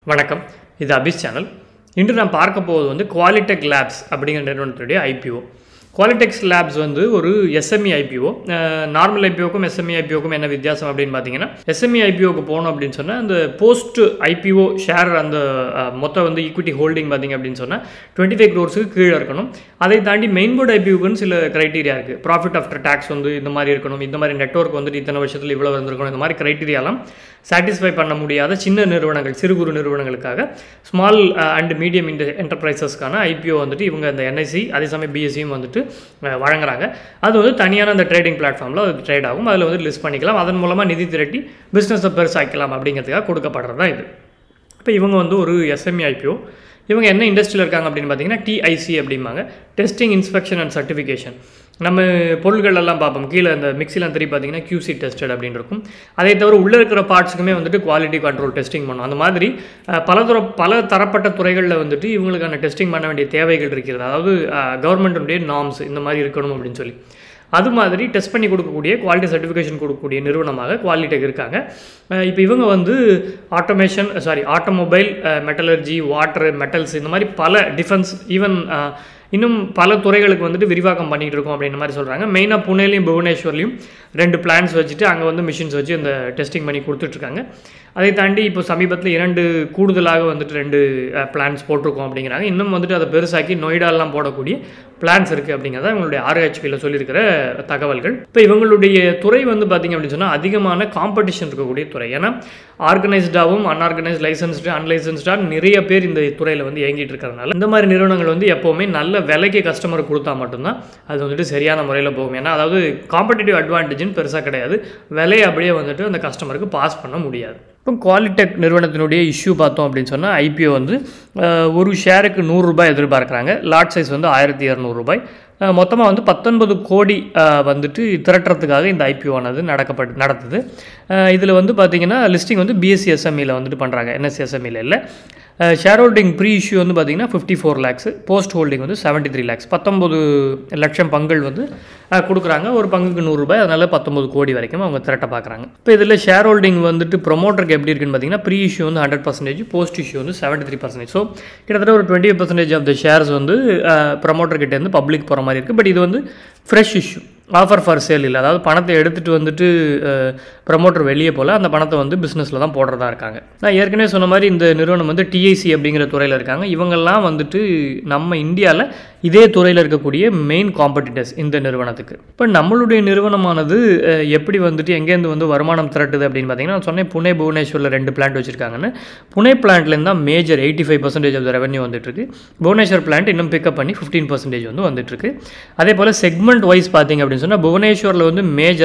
வணக்கம் இது அபிஸ் சேனல் இன்று நான் பார்க்க போவது வந்து குவாலிடெக் லேப்ஸ் அப்படிங்கிற நிறுவனத்துடைய ஐபிஓ குவாலிடெக்ஸ் லேப்ஸ் வந்து ஒரு எஸ்எம்இ ஐபிஓ நார்மல் ஐபிஓக்கும் எஸ்எம்இ ஐபிஓக்கும் என்ன வித்தியாசம் அப்படின்னு பார்த்தீங்கன்னா எஸ்எம்இ ஐபிஓக்கு போகணும் அப்படின்னு சொன்னால் அந்த போஸ்ட் ஐபிஓ ஷேர் அந்த அஹ், மொத்த வந்து ஈக்விட்டி ஹோல்டிங் பார்த்தீங்க அப்படின்னு சொன்னால் டுவெண்ட்டி ஃபைவ் க்ரோர்ஸுக்கு கீழே இருக்கணும் அதை தாண்டி மெயின் போர்டு ஐபிஓக்குன்னு சில கிரைட்டீரியா இருக்குது ப்ராஃபிட் ஆஃப்டர் டேக்ஸ் வந்து இந்த மாதிரி இருக்கணும் இந்த மாதிரி நெட்ஒர்க் வந்துட்டு இத்தனை வருஷத்தில் இவ்வளோ வந்திருக்கணும் இந்த மாதிரி கிரைட்டீரியாலாம் சாட்டிஸ்ஃபை பண்ண முடியாத சின்ன நிறுவனங்கள் சிறு குறு நிறுவனங்களுக்காக ஸ்மால் அண்ட் மீடியம் இந்த என்டர்பிரைசஸ்க்கான ஐபிஓ வந்துட்டு இவங்க இந்த என்ஐசி அதே சமயம் பிஎஸ்சியும் வந்துட்டு அஹ், வழங்குறாங்க அது வந்து தனியான அந்த ட்ரேடிங் பிளாட்ஃபார்மில் அது ட்ரேட் ஆகும் அதில் வந்து லிஸ்ட் பண்ணிக்கலாம் அதன் மூலமாக நிதி திரட்டி பிஸ்னஸை பெருசாக்கலாம் அப்படிங்கிறதுக்காக கொடுக்கப்படுறது தான் இது இப்போ இவங்க வந்து ஒரு எஸ்எம்இ ஐபிஓ இவங்க என்ன இண்டஸ்ட்ரியில் இருக்காங்க அப்படின்னு பார்த்தீங்கன்னா டிஐசி அப்படிம்பாங்க டெஸ்டிங் இன்ஸ்பெக்ஷன் அண்ட் சர்டிஃபிகேஷன் நம்ம பொருள்கள் எல்லாம் பார்ப்போம் கீழே அந்த மிக்சிலாம் திருப்பி பார்த்தீங்கன்னா QC டெஸ்டட் அப்படின்னு இருக்கும் அதே தவிர உள்ளே இருக்கிற பார்ட்ஸுக்குமே வந்துட்டு குவாலிட்டி கண்ட்ரோல் டெஸ்டிங் பண்ணும் அந்த மாதிரி அஹ், பல துற பல தரப்பட்ட துறைகளில் வந்துட்டு இவங்களுக்கான டெஸ்டிங் பண்ண வேண்டிய தேவைகள் இருக்கிறது அதாவது கவர்மெண்ட்டுடைய நார்ம்ஸ் இந்த மாதிரி இருக்கணும் அப்படின்னு சொல்லி அது மாதிரி டெஸ்ட் பண்ணி கொடுக்கக்கூடிய குவாலிட்டி சர்டிஃபிகேஷன் கொடுக்கக்கூடிய நிறுவனமாக குவாலிடெக் இருக்காங்க இப்போ இவங்க வந்து automation sorry automobile metallurgy water metals இந்த மாதிரி பல டிஃபென்ஸ் ஈவன் இன்னும் பல துறைகளுக்கு வந்துட்டு விரிவாக்கம் பண்ணிகிட்டு இருக்கோம் அப்படின்ற மாதிரி சொல்கிறாங்க மெயினாக புனேலையும் புவனேஸ்வர்லையும் ரெண்டு பிளான்ஸ் வச்சுட்டு அங்கே வந்து மிஷின்ஸ் வச்சு இந்த டெஸ்டிங் பண்ணி கொடுத்துட்ருக்காங்க அதை தாண்டி இப்போ சமீபத்தில் இரண்டு கூடுதலாக வந்துட்டு ரெண்டு பிளான்ஸ் போட்டிருக்கோம் அப்படிங்கிறாங்க இன்னும் வந்துட்டு அதை பெருசாக்கி நொய்டாலாம் போடக்கூடிய பிளான்ஸ் இருக்குது அப்படிங்கிறத இவங்களுடைய ஆர்ஹெச்பியில் சொல்லியிருக்கிற தகவல்கள் இப்போ இவங்களுடைய துறை வந்து பார்த்திங்க அப்படின்னு சொன்னால் அதிகமான காம்படிஷன் இருக்கக்கூடிய துறை ஏன்னா ஆர்கனைஸ்டாகவும் அன்ஆர்கனைஸ்ட் லைசன்ஸ்டு அன்லைசன்ஸ்டாக நிறைய பேர் இந்த துறையில் வந்து இயங்கிட்டு இருக்கிறதுனால இந்த மாதிரி நிறுவனங்கள் வந்து எப்போவுமே நல்ல விலைக்கு கஸ்டமர் கொடுத்தா மட்டும்தான் அது வந்துட்டு சரியான முறையில் போகும் ஏன்னா அதாவது காம்படிட்டிவ் அட்வான்டேஜ்னு பெருசாக கிடையாது விலையை அப்படியே வந்துட்டு அந்த கஸ்டமருக்கு பாஸ் பண்ண முடியாது இப்போ குவாலிடெக் நிறுவனத்தினுடைய இஷ்யூ பார்த்தோம் அப்படின்னு சொன்னால் ஐபிஓ வந்து அஹ், ஒரு ஷேருக்கு நூறுரூபாய் எதிர்பார்க்குறாங்க லாட் சைஸ் வந்து ஆயிரத்தி இரநூறுபாய் மொத்தமாக வந்து பத்தொன்பது கோடி அஹ், வந்துட்டு திரட்டுறதுக்காக இந்த ஐபிஓ ஆனது நடக்கப்பட்டு நடத்துது இதில் வந்து பார்த்திங்கன்னா லிஸ்டிங் வந்து பிஎஸ்சி எஸ்எம்இயில் வந்துட்டு பண்ணுறாங்க என்எஸ்சி எஸ்எம்இயில் இல்லை ஷேர் ஹோல்டிங் ப்ரீ இஷ்யூ வந்து பார்த்தீங்கன்னா fifty four lakhs post holding வந்து செவன்ட்டி த்ரீ லேக்ஸ் பத்தொம்பது லட்சம் பங்குகள் வந்து அஹ், கொடுக்குறாங்க ஒரு பங்குக்கு நூறுரூபாய் அதனால் பத்தொம்பது கோடி வரைக்கும் அவங்க திரட்ட பார்க்குறாங்க இப்போ இதில் ஷேர் ஹோல்டிங் வந்துட்டு ப்ரொமோட்டருக்கு எப்படி இருக்குன்னு பார்த்தீங்கன்னா ப்ரீ இஷ்யூ வந்து ஹண்ட்ரட் பர்சன்டேஜ் போஸ்ட் இஷ்யூ வந்து செவன்ட்டி த்ரீ பர்சன்டேஜ் ஸோ கிட்டத்தட்ட ஒரு twenty percentage of the shares வந்து ப்ரொமோட்டர் கிட்டேருந்து பப்ளிக் போகிற மாதிரி இருக்குது பட் இது வந்து fresh issue offer for sale இல்லை அதாவது பணத்தை எடுத்துகிட்டு வந்துட்டு ப்ரமோட்டர் வெளியே போல் அந்த பணத்தை வந்து பிஸ்னஸில் தான் போடுறதா இருக்காங்க நான் ஏற்கனவே சொன்ன மாதிரி இந்த நிறுவனம் வந்து டிஐசி அப்படிங்கிற துறையில் இருக்காங்க இவங்கெல்லாம் வந்துட்டு நம்ம இந்தியாவில் இதே துறையில் இருக்கக்கூடிய மெயின் காம்படிட்டர்ஸ் இந்த நிறுவனத்துக்கு இப்போ நம்மளுடைய நிறுவனமானது அஹ், எப்படி வந்துட்டு எங்கேருந்து வந்து வருமானம் திரட்டுது அப்படின்னு பார்த்தீங்கன்னா நான் சொன்னேன் புனே புவனேஸ்வரில் ரெண்டு பிளான்ட் வச்சுருக்காங்கன்னு புனே பிளான்ட்லேருந்து தான் major eighty five percentage of the revenue வந்துட்டுருக்கு புவனேஸ்வர் பிளான்ட் இன்னும் பிக்கப் பண்ணி ஃபிஃப்டீன் பர்சன்டேஜ் வந்து வந்துட்டுருக்கு அதே போல் செக்மெண்ட் வைஸ் பார்த்தீங்க அப்படின்னு சொன்னால் புவனேஸ்வரில் வந்து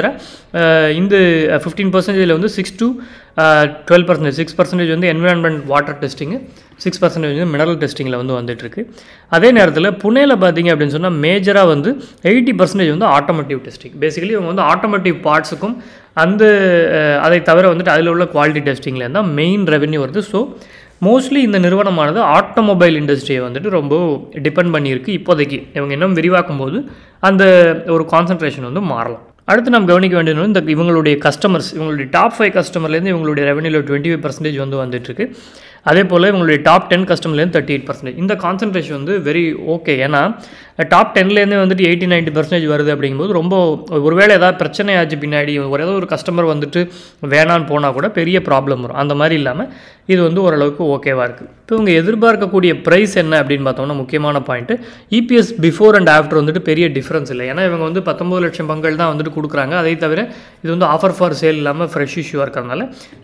மேஜராக இந்த ஃபிஃப்டீன் பர்சன்டேஜில் வந்து six to twelve percentage six percentage வந்து என்விரான்மெண்ட் வாட்டர் டெஸ்டிங்கு சிக்ஸ் பர்சன்டேஜ் வந்து மினரல் டெஸ்டிங்கில் வந்து வந்துட்டுருக்கு அதே நேரத்தில் புனேல பார்த்தீங்க அப்படின்னு சொன்னால் மேஜராக வந்து எயிட்டி பர்சன்டேஜ் வந்து ஆட்டோமேட்டிவ் டெஸ்டிங் பேசிக்கலி இவங்க வந்து ஆட்டோமேட்டிவ் பார்ட்ஸுக்கும் அந்த அஹ், அதை தவிர வந்துட்டு அதில் உள்ள குவாலிட்டி டெஸ்டிங்கில் இருந்தால் மெயின் ரெவென்யூ வருது ஸோ மோஸ்ட்லி இந்த நிறுவனமானது ஆட்டோமொபைல் இண்டஸ்ட்ரியை வந்துட்டு ரொம்ப டிபெண்ட் பண்ணியிருக்கு இப்போதைக்கு இவங்க இன்னும் விரிவாக்கும் போது அந்த ஒரு கான்சன்ட்ரேஷன் வந்து மாறலாம் அடுத்து நம்ம கவனிக்க வேண்டியது வந்து இந்த இவங்களுடைய கஸ்டமர்ஸ் இவங்களுடைய டாப் ஃபைவ் கஸ்டமர்லேருந்து இவங்களுடைய ரெவன்யூவில் டுவெண்ட்டி ஃபைவ் பர்சன்டேஜ் வந்து வந்துட்டுருக்கு அதே போல் இவங்களுடைய டாப் டென் கஸ்டமர்லேருந்து தேர்ட்டி எயிட் பர்சன்டேஜ் இந்த கான்சன்ட்ரேஷன் வந்து வெரி ஓகே ஏன்னா டாப் டென்லேருந்து வந்துட்டு எயிட்டி நைன்ட்டி பர்சன்டேஜ் வருது அப்படிங்கும்போது ரொம்ப ஒருவேளை ஏதாவது பிரச்சனை ஆச்சு பின்னாடி ஒரு ஏதோ ஒரு கஸ்டமர் வந்துட்டு வேணான்னு போனால் கூட பெரிய ப்ராப்ளம் வரும் அந்த மாதிரி இல்லாமல் இது வந்து ஓரளவுக்கு ஓகேவாக இருக்குது இப்போ இவங்க எதிர்பார்க்கக்கூடிய ப்ரைஸ் என்ன அப்படின்னு பார்த்தோம்னா முக்கியமான point EPS before and after வந்துட்டு பெரிய டிஃப்ரென்ஸ் இல்லை ஏன்னா இவங்க வந்து பத்தொம்பது லட்சம் பங்குகள் தான் வந்துட்டு கொடுக்குறாங்க அதை தவிர இது வந்து ஆஃபர் ஃபார் சேல் இல்லாமல் ஃப்ரெஷ் இஷ்யூவாக இருக்கிறதுனால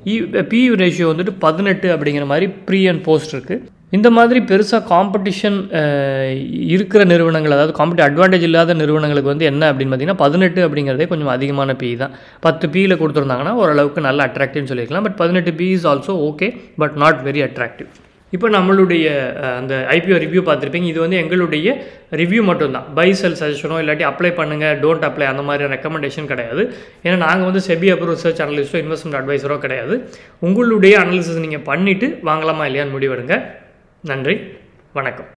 பி ரேஷியோ வந்துட்டு பதினெட்டு அப்படிங்கிற மாதிரி ப்ரீ அண்ட் போஸ்ட் இருக்குது இந்த மாதிரி பெருசாக காம்படிஷன் இருக்கிற நிறுவனங்கள் அதாவது காம்படி அட்வான்டேஜ் இல்லாத நிறுவனங்களுக்கு வந்து என்ன அப்படின்னு பார்த்தீங்கன்னா பதினெட்டு அப்படிங்கிறதே கொஞ்சம் அதிகமான பி தான் பத்து பியில் கொடுத்துருந்தாங்கன்னா ஓரளவுக்கு நல்ல அட்ராக்டிவ்னு சொல்லியிருக்கலாம் பட் பதினெட்டு P is also okay but not very attractive இப்போ நம்மளுடைய அஹ், அந்த ஐபிஓ ரிவ்யூ பார்த்துருப்பீங்க இது வந்து எங்களுடைய ரிவ்யூ மட்டும்தான் பை செல் சஜஷனோ இல்லாட்டி அப்ளை பண்ணுங்கள் டோன்ட் அப்ளை அந்த மாதிரி ரெக்கமெண்டேஷன் கிடையாது ஏன்னா நாங்கள் வந்து செபி அப்ரூவ் ரிசர்ச் அனலிஸ்ட்டோ இன்வெஸ்ட்மெண்ட் அட்வைசரோ கிடையாது உங்களுடைய அனாலிசிஸ் நீங்கள் பண்ணிவிட்டு வாங்கலாமா இல்லையான்னு முடிவெடுங்க நன்றி வணக்கம்